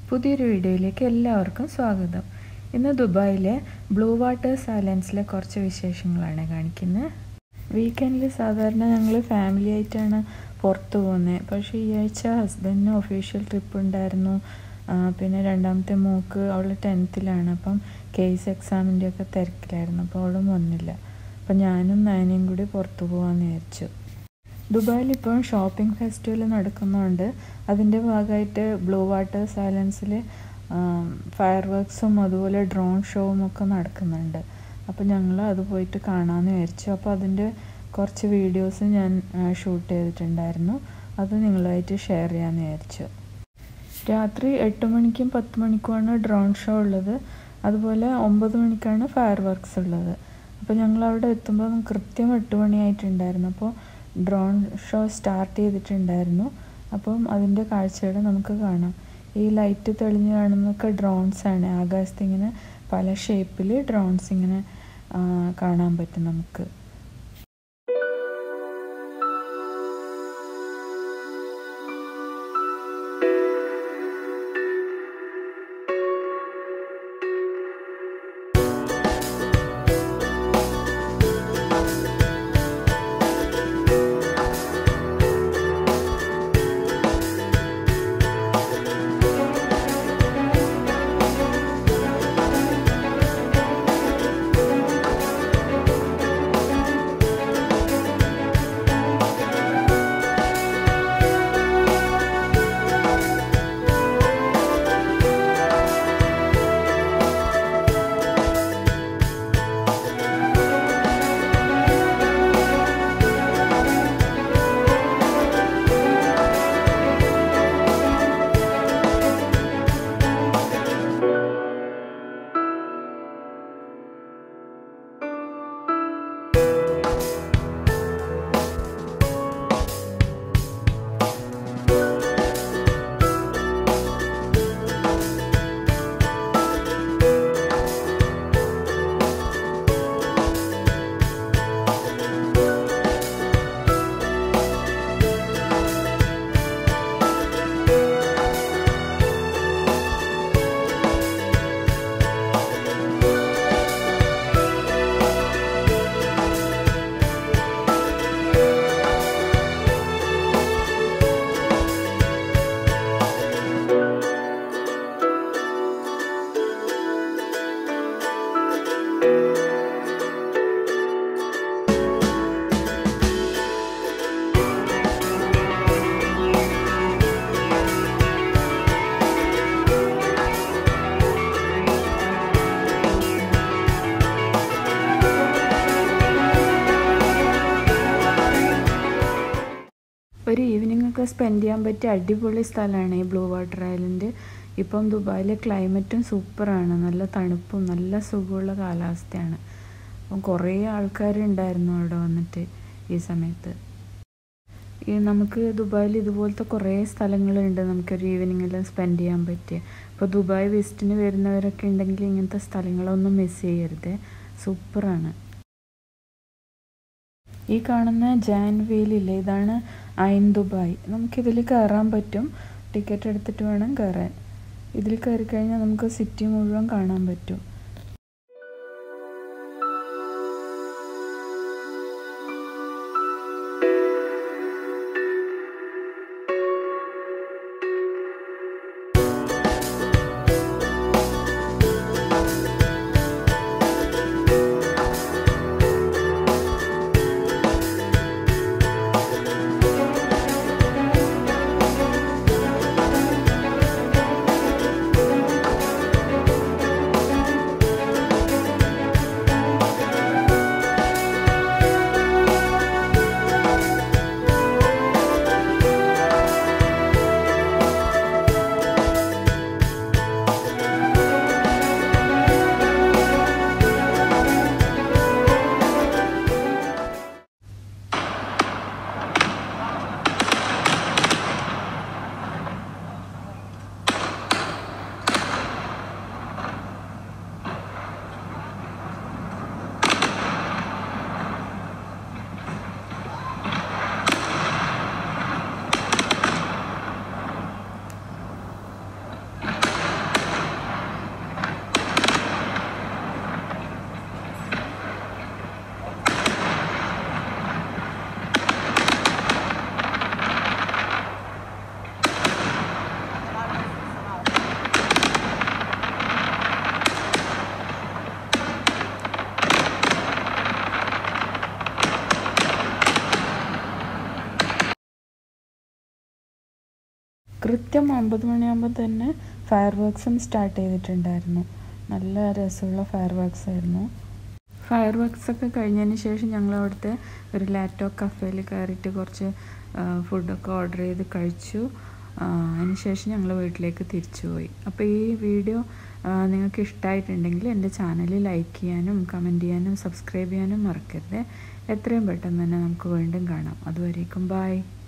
പുതിയൊരു വീഡിയോയിലേക്ക് എല്ലാവർക്കും സ്വാഗതം ഇന്ന് ദുബായിലെ ബ്ലൂ വാട്ടേഴ്സ് ഐലൻഡ്സിലെ കുറച്ച് വിശേഷങ്ങളാണ് കാണിക്കുന്നത് വീക്കെൻഡിൽ സാധാരണ ഞങ്ങൾ ഫാമിലി ആയിട്ടാണ് പുറത്ത് പോകുന്നത് പക്ഷേ ഈ ആഴ്ച ഹസ്ബൻഡിന് ഒഫീഷ്യൽ ട്രിപ്പ് ഉണ്ടായിരുന്നു ആ, പിന്നെ രണ്ടാമത്തെ മോക്ക് അവൾ ടെൻത്തിലാണ് അപ്പം കേസ് എക്സാമിൻ്റെ ഒക്കെ തിരക്കിലായിരുന്നു അപ്പോൾ അവളും വന്നില്ല അപ്പം ഞാനും നയനയും കൂടി പുറത്ത് പോകാമെന്ന് വിചാരിച്ചു ദുബായിൽ ഇപ്പോൾ ഷോപ്പിംഗ് ഫെസ്റ്റിവൽ നടക്കുന്നതുകൊണ്ട് അതിൻ്റെ ഭാഗമായിട്ട് ബ്ലൂ വാട്ടർ സൈലൻസിൽ ഫയർ വർക്ക്സും അതുപോലെ ഡ്രോൺ ഷോവും ഒക്കെ നടക്കുന്നുണ്ട് അപ്പോൾ ഞങ്ങൾ അത് പോയിട്ട് കാണാമെന്ന് വിചാരിച്ചു അപ്പോൾ അതിൻ്റെ കുറച്ച് വീഡിയോസ് ഞാൻ ഷൂട്ട് ചെയ്തിട്ടുണ്ടായിരുന്നു അത് നിങ്ങളുമായിട്ട് ഷെയർ ചെയ്യാമെന്ന് വിചാരിച്ചു രാത്രി എട്ട് മണിക്കും പത്ത് മണിക്കുമാണ് ഡ്രോൺ ഷോ ഉള്ളത് അതുപോലെ ഒമ്പത് മണിക്കാണ് ഫയർ വർക്ക്സ് ഉള്ളത് അപ്പോൾ ഞങ്ങൾ അവിടെ എത്തുമ്പോൾ കൃത്യം എട്ട് മണിയായിട്ടുണ്ടായിരുന്നു അപ്പോൾ ഡ്രോൺ ഷോ സ്റ്റാർട്ട് ചെയ്തിട്ടുണ്ടായിരുന്നു അപ്പം അതിൻ്റെ കാഴ്ചകൾ നമുക്ക് കാണാം ഈ ലൈറ്റ് തെളിഞ്ഞ് കാണുന്നതൊക്കെ ഡ്രോൺസ് ആണ് ആകാശത്ത് ഇങ്ങനെ പല ഷേപ്പിൽ ഡ്രോൺസ് ഇങ്ങനെ ആ, കാണാൻ പറ്റും നമുക്ക് ഒരു ഈവനിങ് ഒക്കെ സ്പെൻഡ് ചെയ്യാൻ പറ്റിയ അടിപൊളി സ്ഥലമാണ് ഈ ബ്ലൂ വാട്ടർ ഐലൻഡ് ഇപ്പം ദുബായിലെ ക്ലൈമറ്റും സൂപ്പറാണ് നല്ല തണുപ്പും നല്ല സുഖമുള്ള കാലാവസ്ഥയാണ് അപ്പം കുറേ ആൾക്കാരുണ്ടായിരുന്നു അവിടെ വന്നിട്ട് ഈ സമയത്ത് ഈ നമുക്ക് ദുബായിൽ ഇതുപോലത്തെ കുറേ സ്ഥലങ്ങളുണ്ട് നമുക്കൊരു ഈവനിങ്ങിൽ സ്പെൻഡ് ചെയ്യാൻ പറ്റിയ ഇപ്പോൾ ദുബായ് വിസിറ്റിന് വരുന്നവരൊക്കെ ഉണ്ടെങ്കിൽ ഇങ്ങനത്തെ സ്ഥലങ്ങളൊന്നും മിസ് ചെയ്യരുത് സൂപ്പറാണ് ഈ കാണുന്ന ജാൻ വീലില്ലേ ഇതാണ് ഐൻ ദുബായ് നമുക്കിതിൽ കയറാൻ പറ്റും ടിക്കറ്റ് എടുത്തിട്ട് വേണം കയറാൻ ഇതിൽ കയറി കഴിഞ്ഞാൽ നമുക്ക് സിറ്റി മുഴുവൻ കാണാൻ പറ്റും കൃത്യം ഒമ്പത് മണിയാകുമ്പോൾ തന്നെ ഫയർ വർക്ക്സും സ്റ്റാർട്ട് ചെയ്തിട്ടുണ്ടായിരുന്നു നല്ല രസമുള്ള ഫയർ വർക്ക്സ് ആയിരുന്നു ഫയർ വർക്ക്സ് ഒക്കെ കഴിഞ്ഞതിന് ശേഷം ഞങ്ങൾ അവിടുത്തെ ഒരു ലാറ്റോ കഫേയിൽ കയറിയിട്ട് കുറച്ച് ഫുഡൊക്കെ ഓർഡർ ചെയ്ത് കഴിച്ചു അതിന് ശേഷം ഞങ്ങൾ വീട്ടിലേക്ക് തിരിച്ചു പോയി അപ്പോൾ ഈ വീഡിയോ നിങ്ങൾക്ക് ഇഷ്ടമായിട്ടുണ്ടെങ്കിൽ എൻ്റെ ചാനൽ ലൈക്ക് ചെയ്യാനും കമൻറ്റ് ചെയ്യാനും സബ്സ്ക്രൈബ് ചെയ്യാനും മറക്കരുത് എത്രയും പെട്ടെന്ന് തന്നെ നമുക്ക് വീണ്ടും കാണാം അതുവരേക്കും ബായ്